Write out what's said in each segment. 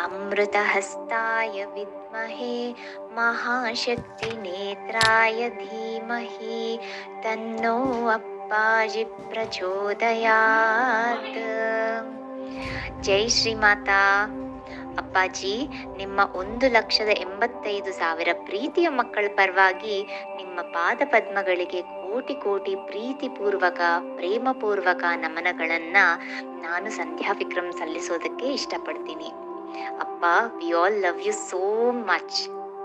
अमृतहस्ताय विद्महे महाशक्तिनेत्राय धीमहि तन्नो अप्पाजि प्रचोदयात् ಜೈ ಶ್ರೀಮಾತಾ ಅಪ್ಪಾಜಿ ನಿಮ್ಮ ಒಂದು ಲಕ್ಷದ ಎಂಬತ್ತೈದು ಸಾವಿರ ಪ್ರೀತಿಯ ಮಕ್ಕಳ ಪರವಾಗಿ ನಿಮ್ಮ ಪಾದ ಪದ್ಮಗಳಿಗೆ ಕೋಟಿ ಕೋಟಿ ಪ್ರೀತಿಪೂರ್ವಕ ಪ್ರೇಮಪೂರ್ವಕ ನಮನಗಳನ್ನ ನಾನು ಸಂಧ್ಯಾ ವಿಕ್ರಮ್ ಸಲ್ಲಿಸೋದಕ್ಕೆ ಇಷ್ಟಪಡ್ತೀನಿ ಅಪ್ಪ we all love you so much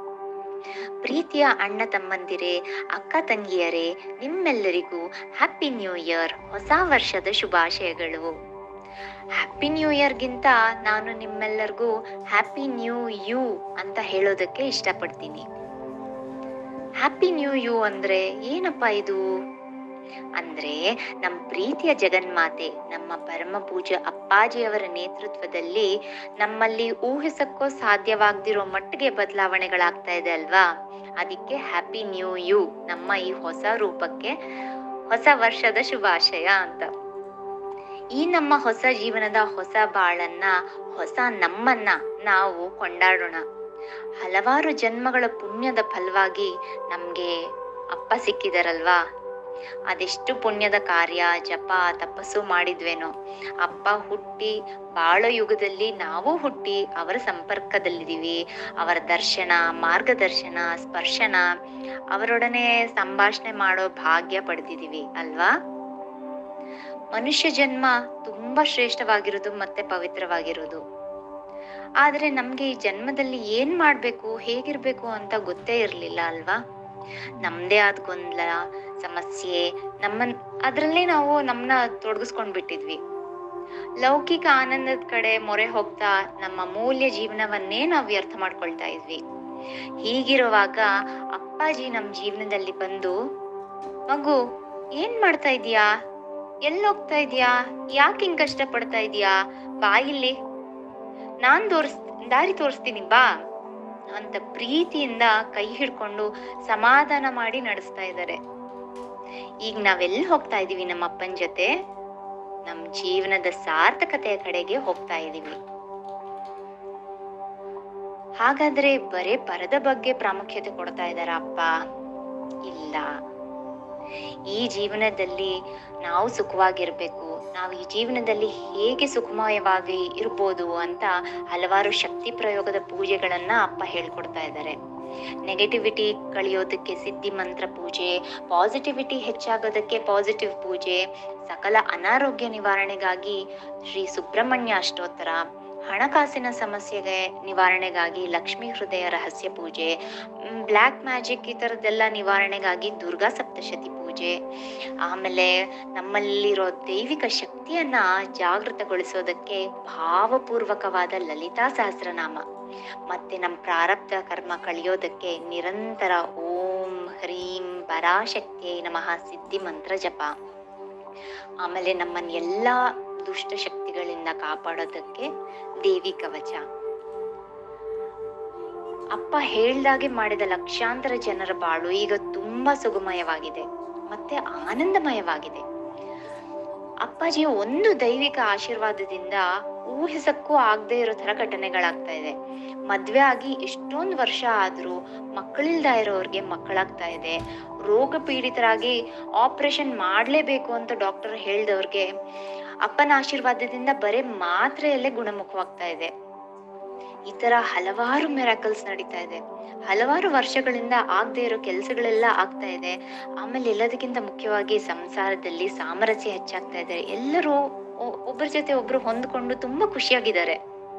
ಪ್ರೀತಿಯ ಅಣ್ಣ ತಮ್ಮಂದಿರೇ ಅಕ್ಕ ತಂಗಿಯರೇ ನಿಮ್ಮೆಲ್ಲರಿಗೂ ಹ್ಯಾಪಿ ನ್ಯೂ ಇಯರ್ ಹೊಸ ವರ್ಷದ ಶುಭಾಶಯಗಳು ಹ್ಯಾಪಿ ನ್ಯೂ ಇಯರ್ಗಿಂತ ನಾನು ನಿಮ್ಮೆಲ್ಲರಿಗೂ ಹ್ಯಾಪಿ ನ್ಯೂ ಯು ಅಂತ ಹೇಳೋದಕ್ಕೆ ಇಷ್ಟಪಡ್ತೀನಿ ಹ್ಯಾಪಿ ನ್ಯೂ ಯು ಅಂದ್ರೆ ಏನಪ್ಪ ಇದು ಅಂದ್ರೆ ನಮ್ಮ ಪ್ರೀತಿಯ ಜಗನ್ಮಾತೆ ನಮ್ಮ ಪರಮ ಪೂಜ್ಯ ಅಪ್ಪಾಜಿಯವರ ನೇತೃತ್ವದಲ್ಲಿ ನಮ್ಮಲ್ಲಿ ಊಹಿಸಕ್ಕೋ ಸಾಧ್ಯವಾಗದಿರೋ ಮಟ್ಟಿಗೆ ಬದಲಾವಣೆಗಳಾಗ್ತಾ ಇದೆ ಅಲ್ವಾ ಅದಕ್ಕೆ ಹ್ಯಾಪಿ ನ್ಯೂ ಯು ನಮ್ಮ ಈ ಹೊಸ ರೂಪಕ್ಕೆ ಹೊಸ ವರ್ಷದ ಶುಭಾಶಯ ಅಂತ ಈ ನಮ್ಮ ಹೊಸ ಜೀವನದ ಹೊಸ ಬಾಳನ್ನ ಹೊಸ ನಮ್ಮನ್ನ ನಾವು ಕೊಂಡಾಡೋಣ ಹಲವಾರು ಜನ್ಮಗಳ ಪುಣ್ಯದ ಫಲವಾಗಿ ನಮ್ಗೆ ಅಪ್ಪ ಸಿಕ್ಕಿದಾರಲ್ವಾ ಅದೆಷ್ಟು ಪುಣ್ಯದ ಕಾರ್ಯ ಜಪ ತಪಸ್ಸು ಮಾಡಿದ್ವೇನೋ ಅಪ್ಪ ಹುಟ್ಟಿ ಬಾಳೋ ಯುಗದಲ್ಲಿ ನಾವು ಹುಟ್ಟಿ ಅವರ ಸಂಪರ್ಕದಲ್ಲಿದ್ದೀವಿ ಅವರ ದರ್ಶನ ಮಾರ್ಗದರ್ಶನ ಸ್ಪರ್ಶನ ಅವರೊಡನೆ ಸಂಭಾಷಣೆ ಮಾಡೋ ಭಾಗ್ಯ ಪಡೆದಿದ್ದೀವಿ ಅಲ್ವಾ ಮನುಷ್ಯ ಜನ್ಮ ತುಂಬಾ ಶ್ರೇಷ್ಠವಾಗಿರೋದು ಮತ್ತೆ ಪವಿತ್ರವಾಗಿರೋದು ಆದ್ರೆ ನಮ್ಗೆ ಈ ಜನ್ಮದಲ್ಲಿ ಏನ್ ಮಾಡ್ಬೇಕು ಹೇಗಿರ್ಬೇಕು ಅಂತ ಗೊತ್ತೇ ಇರ್ಲಿಲ್ಲ ಅಲ್ವಾ ನಮ್ದೇ ಆದ ಗೊಂದಲ ಸಮಸ್ಯೆ ನಮ್ಮನ್ ಅದ್ರಲ್ಲೇ ನಾವು ನಮ್ಮನ್ನ ತೊಡಗಿಸ್ಕೊಂಡ್ ಬಿಟ್ಟಿದ್ವಿ ಲೌಕಿಕ ಆನಂದದ ಕಡೆ ಮೊರೆ ಹೋಗ್ತಾ ನಮ್ಮ ಮೂಲ್ಯ ಜೀವನವನ್ನೇ ನಾವು ವ್ಯರ್ಥ ಮಾಡ್ಕೊಳ್ತಾ ಇದ್ವಿ ಹೀಗಿರುವಾಗ ಅಪ್ಪಾಜಿ ನಮ್ ಜೀವನದಲ್ಲಿ ಬಂದು ಮಗು ಏನ್ ಮಾಡ್ತಾ ಇದೀಯಾ ಎಲ್ಲಿ ಹೋಗ್ತಾ ಇದೀಯಾ ಯಾಕೆ ಹಿಂಗ್ ಕಷ್ಟ ಪಡ್ತಾ ಇದೀಯಾ ಬಾ ಇಲ್ಲಿ ನಾನ್ ತೋರಿಸ್ ದಾರಿ ತೋರಿಸ್ತೀನಿ ಬಾ ಅಂತ ಪ್ರೀತಿಯಿಂದ ಕೈ ಹಿಡ್ಕೊಂಡು ಸಮಾಧಾನ ಮಾಡಿ ನಡೆಸ್ತಾ ಇದ್ದಾರೆ ಈಗ ನಾವೆಲ್ಲಿ ಹೋಗ್ತಾ ಇದೀವಿ ನಮ್ಮ ಅಪ್ಪನ ಜೊತೆ ನಮ್ ಜೀವನದ ಸಾರ್ಥಕತೆಯ ಕಡೆಗೆ ಹೋಗ್ತಾ ಇದೀವಿ ಹಾಗಾದ್ರೆ ಬರೇ ಪರದ ಬಗ್ಗೆ ಪ್ರಾಮುಖ್ಯತೆ ಕೊಡ್ತಾ ಇದ್ದಾರ ಅಪ್ಪ ಇಲ್ಲ ಈ ಜೀವನದಲ್ಲಿ ನಾವು ಸುಖವಾಗಿರ್ಬೇಕು ನಾವು ಈ ಜೀವನದಲ್ಲಿ ಹೇಗೆ ಸುಖಮಯವಾಗಿ ಇರ್ಬೋದು ಅಂತ ಹಲವಾರು ಶಕ್ತಿ ಪ್ರಯೋಗದ ಪೂಜೆಗಳನ್ನ ಅಪ್ಪ ಹೇಳ್ಕೊಡ್ತಾ ಇದ್ದಾರೆ ನೆಗೆಟಿವಿಟಿ ಕಳಿಯೋದಕ್ಕೆ ಸಿದ್ಧಿ ಮಂತ್ರ ಪೂಜೆ ಪಾಸಿಟಿವಿಟಿ ಹೆಚ್ಚಾಗೋದಕ್ಕೆ ಪಾಸಿಟಿವ್ ಪೂಜೆ ಸಕಲ ಅನಾರೋಗ್ಯ ನಿವಾರಣೆಗಾಗಿ ಶ್ರೀ ಸುಬ್ರಹ್ಮಣ್ಯ ಅಷ್ಟೋತ್ತರ ಹಣಕಾಸಿನ ಸಮಸ್ಯೆಗೆ ನಿವಾರಣೆಗಾಗಿ ಲಕ್ಷ್ಮೀ ಹೃದಯ ರಹಸ್ಯ ಪೂಜೆ ಬ್ಲ್ಯಾಕ್ ಮ್ಯಾಜಿಕ್ ಈ ಥರದ್ದೆಲ್ಲ ನಿವಾರಣೆಗಾಗಿ ದುರ್ಗಾ ಸಪ್ತಶತಿ ಪೂಜೆ ಆಮೇಲೆ ನಮ್ಮಲ್ಲಿರೋ ದೈವಿಕ ಶಕ್ತಿಯನ್ನ ಜಾಗೃತಗೊಳಿಸೋದಕ್ಕೆ ಭಾವಪೂರ್ವಕವಾದ ಲಲಿತಾ ಸಹಸ್ರನಾಮ ಮತ್ತೆ ನಮ್ಮ ಪ್ರಾರಬ್ಧ ಕರ್ಮ ಕಳಿಯೋದಕ್ಕೆ ನಿರಂತರ ಓಂ ಹ್ರೀಂ ಪರಾಶಕ್ತಿಯೈ ನಮಃ ಸಿದ್ಧಿ ಮಂತ್ರ ಜಪ ಆಮೇಲೆ ನಮ್ಮನ್ನ ಎಲ್ಲಾ ದುಷ್ಟ ಶಕ್ತಿಗಳಿಂದ ಕಾಪಾಡೋದಕ್ಕೆ ದೇವಿ ಕವಚ ಅಪ್ಪ ಹೇಳ್ದಾಗೆ ಮಾಡಿದ ಲಕ್ಷಾಂತರ ಜನರ ಬಾಳು ಈಗ ತುಂಬಾ ಸುಗಮಯವಾಗಿದೆ ಮತ್ತೆ ಆನಂದಮಯವಾಗಿದೆ ಅಪ್ಪಾಜಿಯ ಒಂದು ದೈವಿಕ ಆಶೀರ್ವಾದದಿಂದ ಊಹಿಸಕ್ಕೂ ಆಗದೆ ಇರೋ ತರ ಘಟನೆಗಳಾಗ್ತಾ ಇದೆ ಮದ್ವೆ ಆಗಿ ಎಷ್ಟೊಂದು ವರ್ಷ ಆದ್ರೂ ಮಕ್ಕಳಿಲ್ದ ಇರೋರ್ಗೆ ಮಕ್ಕಳಾಗ್ತಾ ಇದೆ ರೋಗ ಪೀಡಿತರಾಗಿ ಆಪರೇಷನ್ ಮಾಡ್ಲೇಬೇಕು ಅಂತ ಡಾಕ್ಟರ್ ಹೇಳ್ದವ್ರಿಗೆ ಅಪ್ಪನ ಆಶೀರ್ವಾದದಿಂದ ಬರೇ ಮಾತ್ರೆಯಲ್ಲೇ ಗುಣಮುಖವಾಗ್ತಾ ಇದೆ ಈ ತರ ಹಲವಾರು ಮೆರಾಕಲ್ಸ್ ನಡೀತಾ ಇದೆ ಹಲವಾರು ವರ್ಷಗಳಿಂದ ಆಗದೆ ಇರೋ ಕೆಲಸಗಳೆಲ್ಲ ಆಗ್ತಾ ಇದೆ ಆಮೇಲೆ ಎಲ್ಲದಕ್ಕಿಂತ ಮುಖ್ಯವಾಗಿ ಸಂಸಾರದಲ್ಲಿ ಸಾಮರಸ್ಯ ಹೆಚ್ಚಾಗ್ತಾ ಇದೆ ಎಲ್ಲರೂ ಒ- ಒಬ್ಬರ ಜೊತೆ ಒಬ್ರು ಹೊಂದ್ಕೊಂಡು ತುಂಬಾ ಖುಷಿಯಾಗಿದ್ದಾರೆ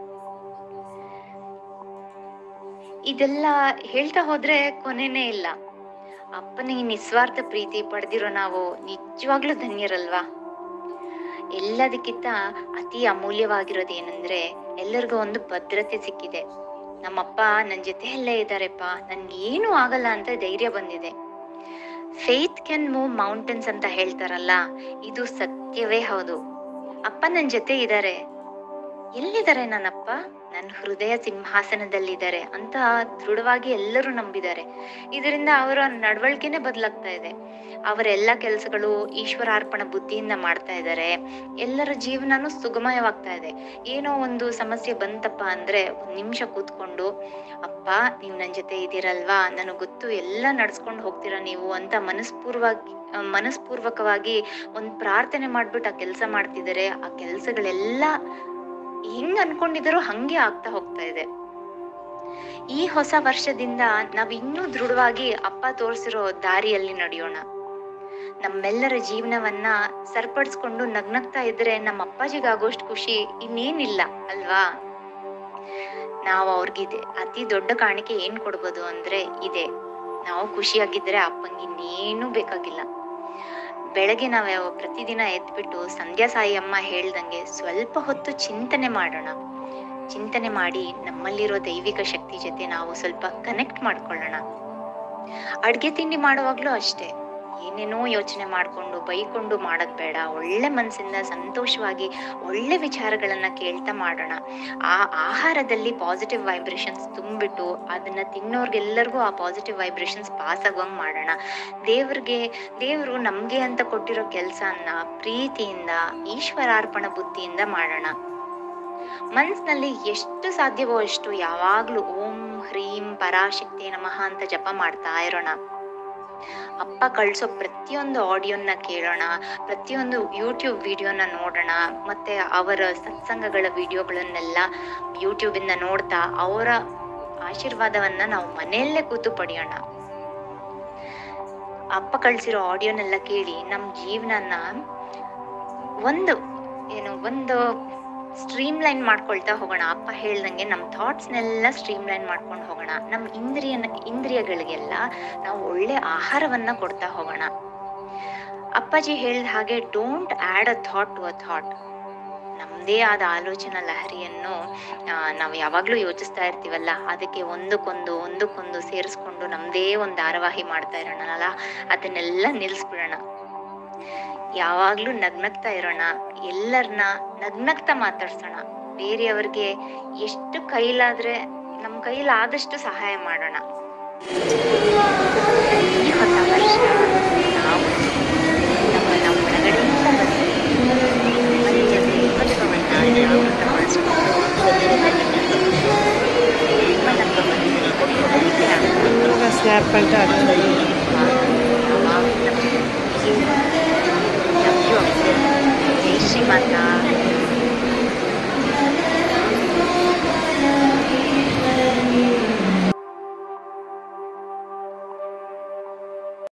ಇದೆಲ್ಲ ಹೇಳ್ತಾ ಹೋದ್ರೆ ಕೊನೆನೇ ಇಲ್ಲ ಅಪ್ಪನ ಈ ನಿಸ್ವಾರ್ಥ ಪ್ರೀತಿ ಪಡೆದಿರೋ ನಾವು ನಿಜವಾಗ್ಲೂ ಧನ್ಯರಲ್ವಾ ಎಲ್ಲದಕ್ಕಿಂತ ಅತಿ ಅಮೂಲ್ಯವಾಗಿರೋದು ಏನಂದ್ರೆ ಎಲ್ಲರಿಗೂ ಒಂದು ಭದ್ರತೆ ಸಿಕ್ಕಿದೆ ನಮ್ಮಪ್ಪ ನನ್ ಜೊತೆ ಎಲ್ಲೇ ಇದ್ದಾರೆಪ್ಪ ನನ್ಗೆ ಏನು ಆಗಲ್ಲ ಅಂತ ಧೈರ್ಯ ಬಂದಿದೆ ಫೇತ್ ಕ್ಯಾನ್ ಮೂವ್ ಮೌಂಟೇನ್ಸ್ ಅಂತ ಹೇಳ್ತಾರಲ್ಲ ಇದು ಸತ್ಯವೇ ಹೌದು ಅಪ್ಪ ನನ್ ಜೊತೆ ಇದ್ದಾರೆ ಎಲ್ಲಿದ್ದಾರೆ ನನ್ನಪ್ಪ ನನ್ನ ಹೃದಯ ಸಿಂಹಾಸನದಲ್ಲಿದ್ದಾರೆ ಅಂತ ದೃಢವಾಗಿ ಎಲ್ಲರೂ ನಂಬಿದ್ದಾರೆ ಇದರಿಂದ ಅವರ ನಡವಳಿಕೆನೆ ಬದಲಾಗ್ತಾ ಇದೆ ಅವರೆಲ್ಲ ಕೆಲಸಗಳು ಈಶ್ವರಾರ್ಪಣ ಬುದ್ಧಿಯಿಂದ ಮಾಡ್ತಾ ಇದ್ದಾರೆ ಎಲ್ಲರ ಜೀವನನೂ ಸುಗಮಯವಾಗ್ತಾ ಇದೆ ಏನೋ ಒಂದು ಸಮಸ್ಯೆ ಬಂತಪ್ಪ ಅಂದ್ರೆ ಒಂದ್ ನಿಮಿಷ ಕೂತ್ಕೊಂಡು ಅಪ್ಪ ನೀವು ನನ್ನ ಜೊತೆ ಇದ್ದೀರಲ್ವಾ ನನಗೆ ಗೊತ್ತು ಎಲ್ಲ ನಡ್ಸ್ಕೊಂಡು ಹೋಗ್ತೀರಾ ನೀವು ಅಂತ ಮನಸ್ಪೂರ್ವವಾಗಿ ಮನಸ್ಪೂರ್ವಕವಾಗಿ ಒಂದ್ ಪ್ರಾರ್ಥನೆ ಮಾಡ್ಬಿಟ್ಟು ಆ ಕೆಲಸ ಮಾಡ್ತಿದ್ದಾರೆ ಆ ಕೆಲಸಗಳೆಲ್ಲ ಹೆಂಗ್ ಅನ್ಕೊಂಡಿದಾರೋ ಹಂಗೆ ಆಗ್ತಾ ಹೋಗ್ತಾ ಇದೆ ಈ ಹೊಸ ವರ್ಷದಿಂದ ನಾವ್ ಇನ್ನೂ ದೃಢವಾಗಿ ಅಪ್ಪ ತೋರಿಸಿರೋ ದಾರಿಯಲ್ಲಿ ನಡೆಯೋಣ ನಮ್ಮೆಲ್ಲರ ಜೀವನವನ್ನ ಸರಿಪಡಿಸ್ಕೊಂಡು ನಗ್ನಗ್ತಾ ಇದ್ರೆ ನಮ್ಮ ಅಪ್ಪಾಜಿಗಾಗೋಷ್ಟು ಖುಷಿ ಇನ್ನೇನಿಲ್ಲ ಅಲ್ವಾ ನಾವು ಅವ್ರಿಗಿದೆ ಅತಿ ದೊಡ್ಡ ಕಾಣಿಕೆ ಏನ್ ಕೊಡ್ಬೋದು ಅಂದ್ರೆ ಇದೆ ನಾವು ಖುಷಿಯಾಗಿದ್ರೆ ಅಪ್ಪಂಗೆ ಇನ್ನೇನು ಬೇಕಾಗಿಲ್ಲ ಬೆಳಗ್ಗೆ ನಾವು ಪ್ರತಿದಿನ ಎದ್ಬಿಟ್ಟು ಸಂಧ್ಯಾ ಸಾಯಿ ಅಮ್ಮ ಹೇಳ್ದಂಗೆ ಸ್ವಲ್ಪ ಹೊತ್ತು ಚಿಂತನೆ ಮಾಡೋಣ ಚಿಂತನೆ ಮಾಡಿ ನಮ್ಮಲ್ಲಿರೋ ದೈವಿಕ ಶಕ್ತಿ ಜೊತೆ ನಾವು ಸ್ವಲ್ಪ ಕನೆಕ್ಟ್ ಮಾಡ್ಕೊಳ್ಳೋಣ ಅಡ್ಗೆ ತಿಂಡಿ ಮಾಡುವಾಗ್ಲೂ ಅಷ್ಟೇ ಏನೇನೋ ಯೋಚನೆ ಮಾಡ್ಕೊಂಡು ಬೈಕೊಂಡು ಮಾಡೋದ್ ಬೇಡ ಒಳ್ಳೆ ಮನಸ್ಸಿಂದ ಸಂತೋಷವಾಗಿ ಒಳ್ಳೆ ವಿಚಾರಗಳನ್ನ ಕೇಳ್ತಾ ಮಾಡೋಣ ಆ ಆಹಾರದಲ್ಲಿ ಪಾಸಿಟಿವ್ ವೈಬ್ರೇಷನ್ಸ್ ತುಂಬಿಟ್ಟು ಅದನ್ನ ತಿನ್ನೋರ್ಗೆಲ್ಲರಿಗೂ ಆ ಪಾಸಿಟಿವ್ ವೈಬ್ರೇಷನ್ಸ್ ಪಾಸ್ ಆಗುವಂಗ್ ಮಾಡೋಣ ದೇವ್ರಿಗೆ ದೇವರು ನಮ್ಗೆ ಅಂತ ಕೊಟ್ಟಿರೋ ಕೆಲ್ಸನ ಪ್ರೀತಿಯಿಂದ ಈಶ್ವರಾರ್ಪಣ ಬುದ್ಧಿಯಿಂದ ಮಾಡೋಣ ಮನ್ಸಿನಲ್ಲಿ ಎಷ್ಟು ಸಾಧ್ಯವೋ ಅಷ್ಟು ಯಾವಾಗ್ಲೂ ಓಂ ಹ್ರೀಂ ಪರಾಶಕ್ತಿ ನಮಃ ಅಂತ ಜಪ ಮಾಡ್ತಾ ಇರೋಣ ಅಪ್ಪ ಕಳ್ಸೋ ಪ್ರತಿಯೊಂದು ಆಡಿಯೋನ ಕೇಳೋಣ ಪ್ರತಿಯೊಂದು ಯೂಟ್ಯೂಬ್ ವಿಡಿಯೋನ ನೋಡೋಣ ಮತ್ತೆ ಅವರ ಸತ್ಸಂಗಗಳ ವಿಡಿಯೋಗಳನ್ನೆಲ್ಲ ಯೂಟ್ಯೂಬ್ ಇಂದ ನೋಡ್ತಾ ಅವರ ಆಶೀರ್ವಾದವನ್ನ ನಾವು ಮನೆಯಲ್ಲೇ ಕೂತು ಪಡೆಯೋಣ ಅಪ್ಪ ಕಳ್ಸಿರೋ ಆಡಿಯೋನೆಲ್ಲ ಕೇಳಿ ನಮ್ ಜೀವನನ ಒಂದು ಏನು ಒಂದು ಸ್ಟ್ರೀಮ್ ಲೈನ್ ಮಾಡ್ಕೊಳ್ತಾ ಹೋಗೋಣ ಅಪ್ಪ ಹೇಳ್ದಂಗೆ ನಮ್ಮ ಥಾಟ್ಸ್ನೆಲ್ಲ ಸ್ಟ್ರೀಮ್ ಲೈನ್ ಮಾಡ್ಕೊಂಡು ಹೋಗೋಣ ನಮ್ಮ ಇಂದ್ರಿಯ ಇಂದ್ರಿಯಗಳಿಗೆಲ್ಲ ನಾವು ಒಳ್ಳೆ ಆಹಾರವನ್ನ ಕೊಡ್ತಾ ಹೋಗೋಣ ಅಪ್ಪಾಜಿ ಹೇಳಿದ ಹಾಗೆ don't add a thought to a thought ನಮ್ದೇ ಆದ ಆಲೋಚನಾ ಲಹರಿಯನ್ನು ಆ, ನಾವು ಯಾವಾಗ್ಲೂ ಯೋಚಿಸ್ತಾ ಇರ್ತೀವಲ್ಲ ಅದಕ್ಕೆ ಒಂದಕ್ಕೊಂದು ಒಂದಕ್ಕೊಂದು ಸೇರಿಸ್ಕೊಂಡು ನಮ್ದೇ ಒಂದು ಧಾರಾವಾಹಿ ಮಾಡ್ತಾ ಇರೋಣಲ್ಲ ಅದನ್ನೆಲ್ಲ ನಿಲ್ಲಿಸ್ಬಿಡೋಣ ಯಾವಾಗ್ಲೂ ನಗ್ನಗ್ತಾ ಇರೋಣ ಎಲ್ಲರನ್ನ ನಗ್ನಗ್ತಾ ಮಾತಾಡ್ಸೋಣ ಬೇರೆಯವ್ರಿಗೆ ಎಷ್ಟು ಕೈಲಾದ್ರೆ ನಮ್ಮ ಕೈಲಾದಷ್ಟು ಸಹಾಯ ಮಾಡೋಣ ಈ ಹೊಸ ವರ್ಷ ನಾವು ನಮ್ಮನ್ನ ಒಳಗಡೆಯಿಂದ ಬಂದು ನಿಮ್ಮಲ್ಲಿಯ ದೈವತ್ವವನ್ನ ಜಾಗೃತಗೊಳಿಸ್ಕೊಂಡು ನಿಮ್ಮ ನಮ್ಮವನ್ನು ಒಬ್ಬೊಬ್ಬರಿಗೆ ఇంకా స్నాప్ అంటే అట్లా ಯಾವಾಗಲೂ ನಮ್ಮ ಜೀವನ love you Jai Shri Mata